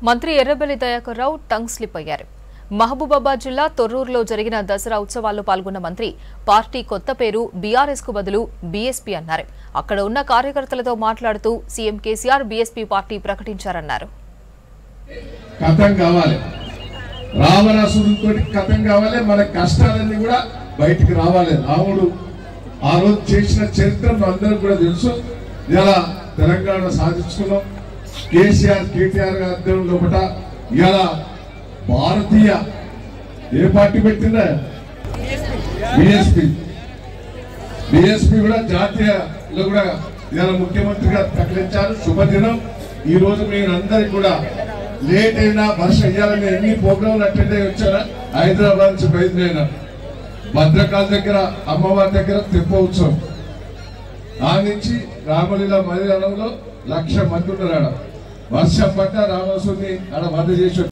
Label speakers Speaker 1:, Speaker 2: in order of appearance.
Speaker 1: మంత్రి Errabelli Dayakar Rao tongue slip అయ్యారు మహబూబాబాద్ జిల్లా తొర్రూరులో జరిగిన దసరా ఉత్సవాల్లో పాల్గొన్న మంత్రి పార్టీ కొత్త పేరు బీఆర్ఎస్ కు బదులు బీఎస్పీ అన్నారు అక్కడ ఉన్న కార్యకర్తలతో మాట్లాడుతూ సీఎం కేసీఆర్ బీఎస్పీ పార్టీ ప్రకటించారన్నారు
Speaker 2: కథం కావాలి రావణాసురుడితో కథం కావాలి మన కష్టాలన్నీ కూడా బయటికి రావాలి రాముడు ఆ రోజు చేసిన చరిత్ర అందరికి కూడా తెలుసు ఇలా తెలంగాణ సాధించుకున్నాం కేసీఆర్ కేటీఆర్ గారి ఆధ్వర్యం లోపల ఇలా భారతీయ ఏ పార్టీ పెట్టిందా బిఎస్పి బిఎస్పి కూడా జాతీయలో కూడా ఇవాళ ముఖ్యమంత్రిగా ప్రకటించారు శుభదినం ఈ రోజు మీరందరికి కూడా లేట్ అయినా వర్ష అయ్యాలని ఎన్ని ప్రోగ్రాంలు అటెండ్ అయ్యి వచ్చారా హైదరాబాద్ నుంచి బయలుదేరిన భద్రకాళ దగ్గర అమ్మవారి దగ్గర తెప్ప ఉత్సవం ఆ నుంచి రామలీల మైదానంలో లక్ష మంది ఉన్నారు ఆడ వర్షం పడ్డ రామసుని ఆడ వద్ద చేసి